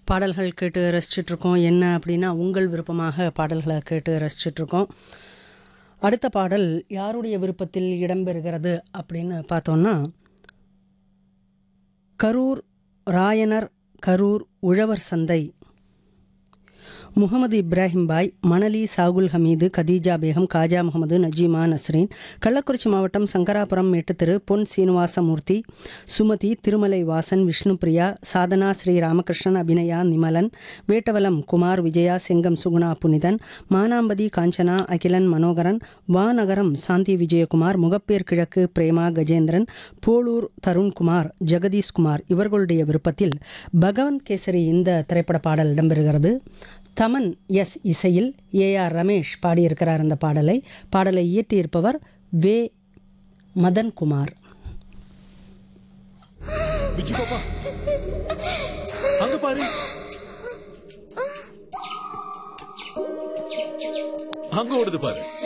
பாடல்கள் கேட்டு ரசிச்சிட்ருக்கோம் என்ன அப்படின்னா உங்கள் விருப்பமாக பாடல்களை கேட்டு ரசிச்சிட்ருக்கோம் அடுத்த பாடல் யாருடைய விருப்பத்தில் இடம்பெறுகிறது அப்படின்னு பார்த்தோன்னா கரூர் ராயனர் கரூர் உழவர் சந்தை முகமது இப்ராஹிம் பாய் மணலி சாகுல் ஹமீது கதீஜா பேகம் காஜா முகமது நஜீமா நஸ்ரீன் கள்ளக்குறிச்சி மாவட்டம் சங்கராபுரம் மேட்டுத்தெரு பொன் சீனிவாசமூர்த்தி சுமதி திருமலை வாசன் விஷ்ணுபிரியா சாதனா ஸ்ரீ ராமகிருஷ்ணன் அபிநயா நிமலன் வேட்டவலம் குமார் விஜயா செங்கம் சுகுணா புனிதன் மானாம்பதி காஞ்சனா அகிலன் மனோகரன் வாநகரம் சாந்தி விஜயகுமார் முகப்பேர் கிழக்கு பிரேமா கஜேந்திரன் போலூர் தருண்குமார் ஜெகதீஷ்குமார் இவர்களுடைய விருப்பத்தில் பகவந்த் கேசரி இந்த திரைப்பட பாடல் இடம்பெறுகிறது தமன் எஸ் இசையில் ஏ ஆர் ரமேஷ் பாடியிருக்கிறார் அந்த பாடலை பாடலை இயற்றியிருப்பவர் வே மதன்குமார் விஜி பாப்பா அங்க பாரு அங்க ஓடுது பாரு